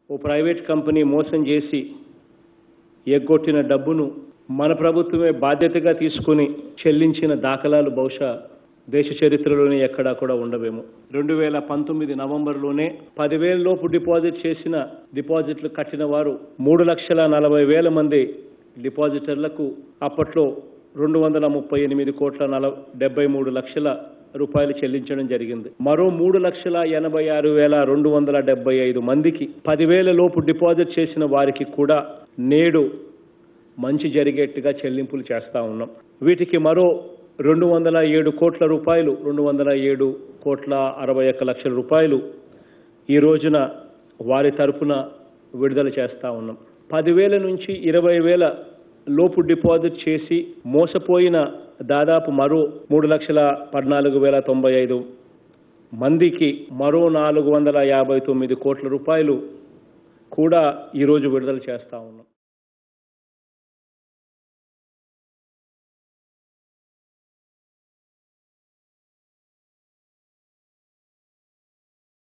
ఓ private company మోసం చేసి ఎగ్గొట్టిన డబ్బును మన ప్రభుత్వమే బాధ్యతగా తీసుకుని చెల్లించిన దాఖలాలు బహుశా దేశ చరిత్రలోనే ఎక్కడా కూడా ఉండవేమో రెండు వేల పంతొమ్మిది నవంబర్లోనే పదివేల లోపు డిపాజిట్ చేసిన డిపాజిట్లు కట్టిన వారు మూడు లక్షల నలభై వేల మంది డిపాజిటర్లకు అప్పట్లో రెండు వందల ముప్పై ఎనిమిది కోట్ల నల డెబ్బై మూడు లక్షల రూపాయలు చెల్లించడం జరిగింది మరో మూడు లక్షల ఎనభై ఆరు వేల రెండు వందల డెబ్బై ఐదు మందికి పదివేల లోపు డిపాజిట్ చేసిన వారికి కూడా నేడు మంచి జరిగేట్టుగా చెల్లింపులు చేస్తా ఉన్నాం వీటికి మరో రెండు వందల ఏడు కోట్ల రూపాయలు రెండు వందల ఏడు కోట్ల అరవై ఒక్క లక్షల రూపాయలు ఈ రోజున వారి తరపున విడుదల చేస్తా ఉన్నాం పదివేల నుంచి ఇరవై వేల లోపు డిపాజిట్ చేసి మోసపోయిన దాదాపు మరో మూడు లక్షల పద్నాలుగు వేల తొంభై ఐదు మందికి మరో నాలుగు వందల యాభై తొమ్మిది కోట్ల రూపాయలు కూడా ఈరోజు విడుదల చేస్తా ఉన్నాం